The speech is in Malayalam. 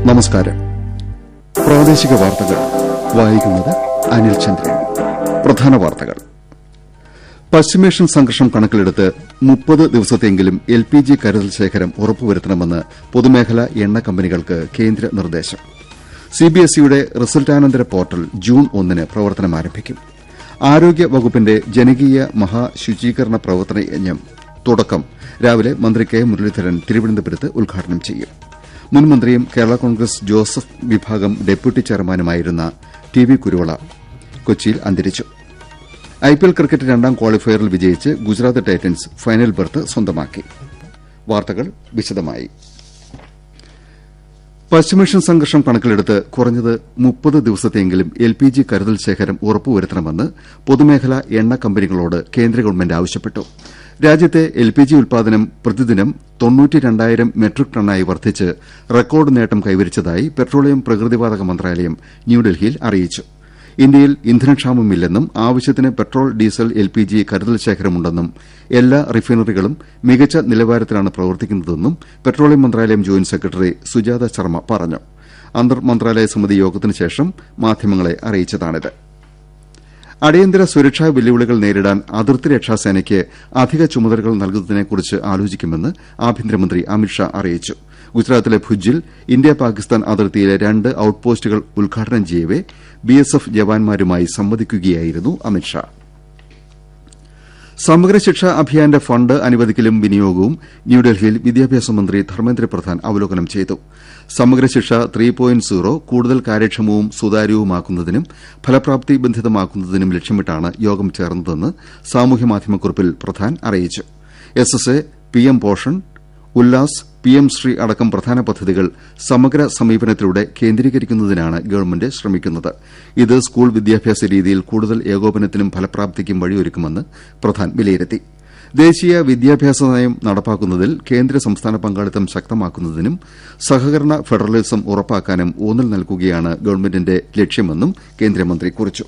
നമസ്കാരം പ്രാദേശിക വാർത്തകൾ വായിക്കുന്നത് അനിൽ ചന്ദ്രൻ പ്രധാന വാർത്തകൾ പശ്ചിമേഷ്യൻ സംഘർഷം കണക്കിലെടുത്ത് മുപ്പത് ദിവസത്തെങ്കിലും എൽ പി ജി കരുതൽ ശേഖരം ഉറപ്പുവരുത്തണമെന്ന് പൊതുമേഖലാ എണ്ണ കമ്പനികൾക്ക് കേന്ദ്ര നിർദ്ദേശം സിബിഎസ്ഇയുടെ റിസൾട്ടാനന്തര പോർട്ടൽ ജൂൺ ഒന്നിന് പ്രവർത്തനം ആരംഭിക്കും ആരോഗ്യ വകുപ്പിന്റെ ജനകീയ മഹാശുചീകരണ പ്രവർത്തന യജ്ഞം തുടക്കം രാവിലെ മന്ത്രി കെ മുരളീധരൻ തിരുവനന്തപുരത്ത് ഉദ്ഘാടനം ചെയ്യും മുൻ മന്ത്രിയും കേരള കോൺഗ്രസ് ജോസഫ് വിഭാഗം ഡെപ്യൂട്ടി ചെയർമാനുമായിരുന്ന ടി വി കുരുവള കൊച്ചിയിൽ അന്തരിച്ചു ഐപിഎൽ ക്രിക്കറ്റ് രണ്ടാം ക്വാളിഫയറിൽ വിജയിച്ച് ഗുജറാത്ത് ടൈറ്റൻസ് ഫൈനൽ ബർത്ത് സ്വന്തമാക്കി വാർത്തകൾ വിശദമായി പശ്ചിമേഷ്യൻ സംഘർഷം കണക്കിലെടുത്ത് കുറഞ്ഞത് മുപ്പത് ദിവസത്തെങ്കിലും എൽ പി ജി കരുതൽ ശേഖരം ഉറപ്പുവരുത്തണമെന്ന് പൊതുമേഖലാ എണ്ണ കമ്പനികളോട് കേന്ദ്ര ഗവൺമെന്റ് ആവശ്യപ്പെട്ടു രാജ്യത്തെ എൽ പി ജി ഉൽപാദനം പ്രതിദിനം തൊണ്ണൂറ്റിരണ്ടായിരം മെട്രിക് ടണ്ണായി വർദ്ധിച്ച് റെക്കോർഡ് നേട്ടം കൈവരിച്ചതായി പെട്രോളിയം പ്രകൃതിവാതക മന്ത്രാലയം ന്യൂഡൽഹിയിൽ അറിയിച്ചു ഇന്ത്യയിൽ ഇന്ധനക്ഷാമമില്ലെന്നും ആവശ്യത്തിന് petrol diesel L P G കരുതൽ ശേഖരമുണ്ടെന്നും എല്ലാ റിഫൈനറികളും മികച്ച നിലവാരത്തിലാണ് പ്രവർത്തിക്കുന്നതെന്നും പെട്രോളിയം മന്ത്രാലയം ജോയിന്റ് സെക്രട്ടറി സുജാത ശർമ്മ പറഞ്ഞു അന്തർ മന്ത്രാലയ സമിതി യോഗത്തിന് ശേഷം മാധ്യമങ്ങളെ അറിയിച്ചതാണിത് അടിയന്തര സുരക്ഷാ വെല്ലുവിളികൾ നേരിടാൻ അതിർത്തി രക്ഷാസേനയ്ക്ക് അധിക ചുമതലകൾ നൽകുന്നതിനെക്കുറിച്ച് ആലോചിക്കുമെന്ന് ആഭ്യന്തരമന്ത്രി അമിത്ഷാ അറിയിച്ചു ഗുജറാത്തിലെ ഭുജിൽ ഇന്ത്യ പാകിസ്ഥാൻ അതിർത്തിയിലെ രണ്ട് ഔട്ട് പോസ്റ്റുകൾ ഉദ്ഘാടനം ചെയ്യവെ ബിഎസ്എഫ് ജവാന്മാരുമായി സംവദിക്കുകയായിരുന്നു അമിത്ഷാ സമഗ്ര ശിക്ഷാ അഭിയാന്റെ ഫണ്ട് അനുവദിക്കലും വിനിയോഗവും ന്യൂഡൽഹിയിൽ വിദ്യാഭ്യാസ മന്ത്രി ധർമ്മേന്ദ്ര പ്രധാൻ അവലോകനം ചെയ്തു സമഗ്ര ശിക്ഷ ത്രീ പോയിന്റ് സീറോ കൂടുതൽ കാര്യക്ഷമവും സുതാര്യവുമാക്കുന്നതിനും ഫലപ്രാപ്തി ബന്ധിതമാക്കുന്നതിനും ലക്ഷ്യമിട്ടാണ് യോഗം ചേർന്നതെന്ന് സാമൂഹ്യമാധ്യമക്കുറിപ്പിൽ പ്രധാൻ അറിയിച്ചു S S A P M Poshan Ullas P M Shri അടക്കം പ്രധാന പദ്ധതികൾ സമഗ്ര സമീപനത്തിലൂടെ കേന്ദ്രീകരിക്കുന്നതിനാണ് ഗവൺമെന്റ് ശ്രമിക്കുന്നത് ഇത് സ്കൂൾ വിദ്യാഭ്യാസ രീതിയിൽ കൂടുതൽ ഏകോപനത്തിനും ഫലപ്രാപ്തിക്കും വഴിയൊരുക്കുമെന്ന് പ്രധാൻ വിലയിരുത്തി ദേശീയ വിദ്യാഭ്യാസ നയം നടപ്പാക്കുന്നതിൽ കേന്ദ്ര സംസ്ഥാന പങ്കാളിത്തം ശക്തമാക്കുന്നതിനും സഹകരണ ഫെഡറലിസം ഉറപ്പാക്കാനും ഊന്നൽ നൽകുകയാണ് ഗവൺമെന്റിന്റെ ലക്ഷ്യമെന്നും കേന്ദ്രമന്ത്രി കുറിച്ചു